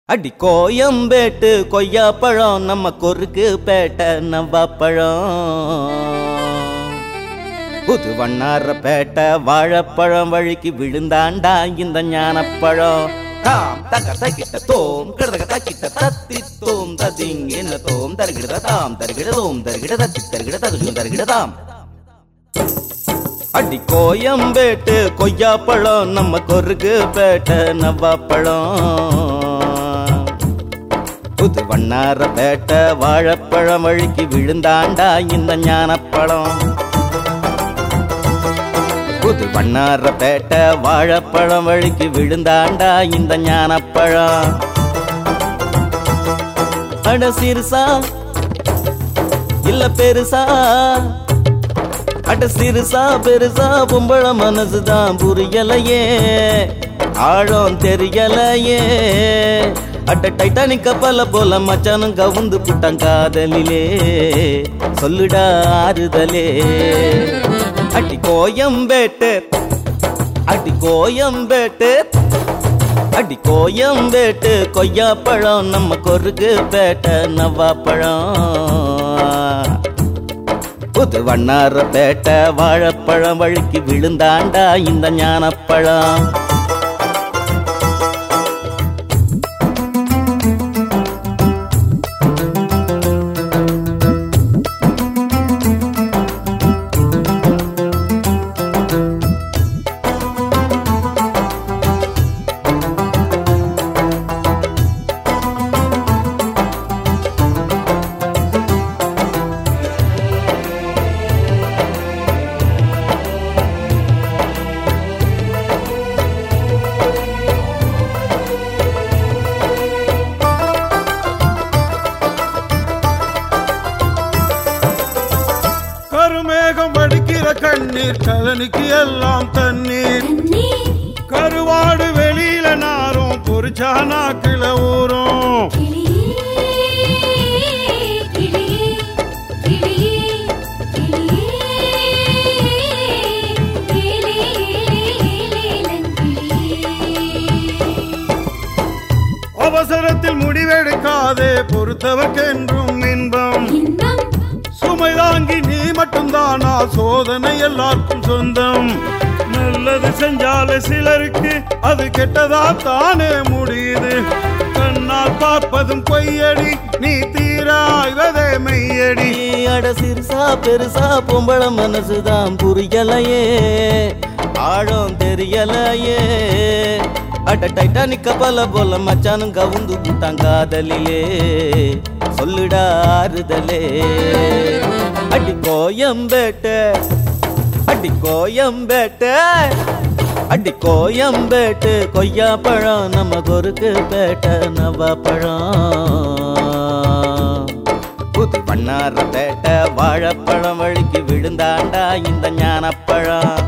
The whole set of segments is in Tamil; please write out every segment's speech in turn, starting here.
அடி கோயம்பேட்டு கொய்யாப்பழம் நம்ம கொருக்கு பேட்டை நவ்வாப்பழம் புது வண்ணார பேட்டை வாழைப்பழம் வழிக்கு விழுந்தாண்டா இந்த ஞானப்பழம் தாம் தக தகிட்ட தோம் கிடதக தக்கிட்ட தத்தி தோம் ததிங்கின தோம் தருகிட தாம் தருகிட தோம் தருகிட தத்தி தருகிட தகுஜும் தருகிட தாம் அடி கோயம்பேட்டு கொய்யாப்பழம் நம்ம கொருக்கு பேட்டை நவ்வாப்பழம் புது வண்ணார பேட்டை வாழைப்பழம் வழிக்கு விழுந்தாண்டா இந்த ஞானப்பழம் புது வண்ணார பேட்டை வாழைப்பழம் வழிக்கு விழுந்தாண்டா இந்த ஞானப்பழம் அட சிறுசா இல்ல பெருசா அட சிறுசா பெருசா பொம்பள மனசுதான் புரியலையே ஆழம் தெரியலையே அட்ட டைட்டானிக் கப்பல போல மச்சானும் கவுந்து புட்டான் காதலிலே சொல்லுடா ஆறுதலே அடி கோயம்பேட்டு அடி கோயம்பேட்டு அடி கோயம்பேட்டு கொய்யாப்பழம் நம்ம கொருக்கு பேட்டை நவ்வாப்பழம் புது வண்ணார பேட்டை வாழைப்பழம் வழிக்கு விழுந்தாண்டா இந்த ஞானப்பழம் கருமேகம் வடிக்கிற கண்ணீர் கலனுக்கு எல்லாம் தண்ணீர் கருவாடு வெளியில நாரும் பொறிச்சா நாக்கில ஊரும் அவசரத்தில் முடிவெடுக்காதே பொறுத்தவர்க்கென்றும் இன்பம் சுமை தாங்கி நீ மட்டும்தானா சோதனை எல்லாருக்கும் சொந்தம் நல்லது செஞ்சாலே சிலருக்கு அது கெட்டதா தானே முடியுது கண்ணால் பார்ப்பதும் பொய்யடி நீ தீராய்வதே மெய்யடி அட சிறுசா பெருசா பொம்பள மனசுதான் புரியலையே ஆழம் தெரியலையே அட டைட்டானிக் கப்பல போல மச்சானும் கவுந்து புட்டான் காதலிலே சொல்லுடா ஆறுதலே அடி கோயம்பேட்டை அடி கோயம்பேட்டை அடி கோயம்பேட்டு கொய்யாப்பழம் நம்ம கொருக்கு பேட்டை நவாப்பழம் புது வண்ணார பேட்டை வாழைப்பழம் வழிக்கு விழுந்தாண்டா இந்த ஞானப்பழம்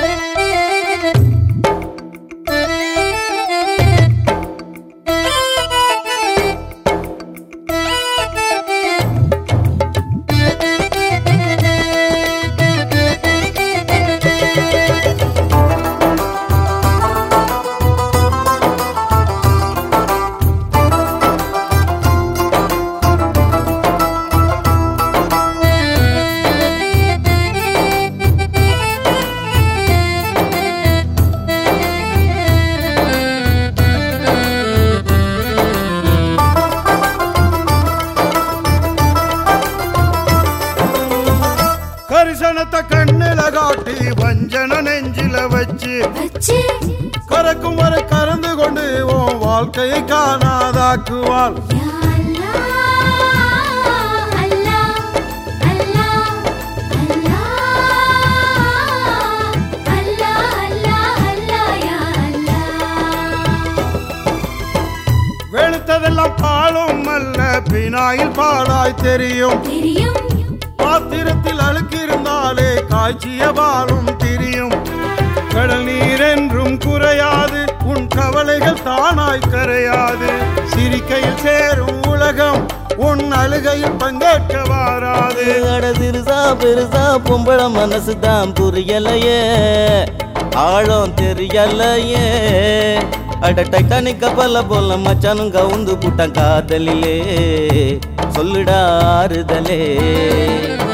கரிசனத்தை கண்ணில காட்டி வஞ்சன நெஞ்சில வச்சு கறக்கும் வரை கறந்து கொண்டு உன் வாழ்க்கையை காணாதாக்குவாள் வெளுத்ததெல்லாம் பாலும் அல்ல பினாயில் பாலாய் தெரியும் பாத்திரத்தில் அழுக்கிருந்தாலே காய்ச்சிய பாலும் தெரியும் கடல் நீர் என்றும் குறையாது உன் கவலைகள் தானாய் கரையாது சிரிக்கையில் சேரும் உலகம் உன் அழுகையில் பங்கேற்க வாராது அட சிறுசா பெருசா பொம்பள மனசுதான் புரியலையே ஆழம் தெரியலையே அட டைட்டானிக் கப்பல போல மச்சானும் கவுந்து புட்டான் காதலிலே சொல்லுடா ஆறுதலே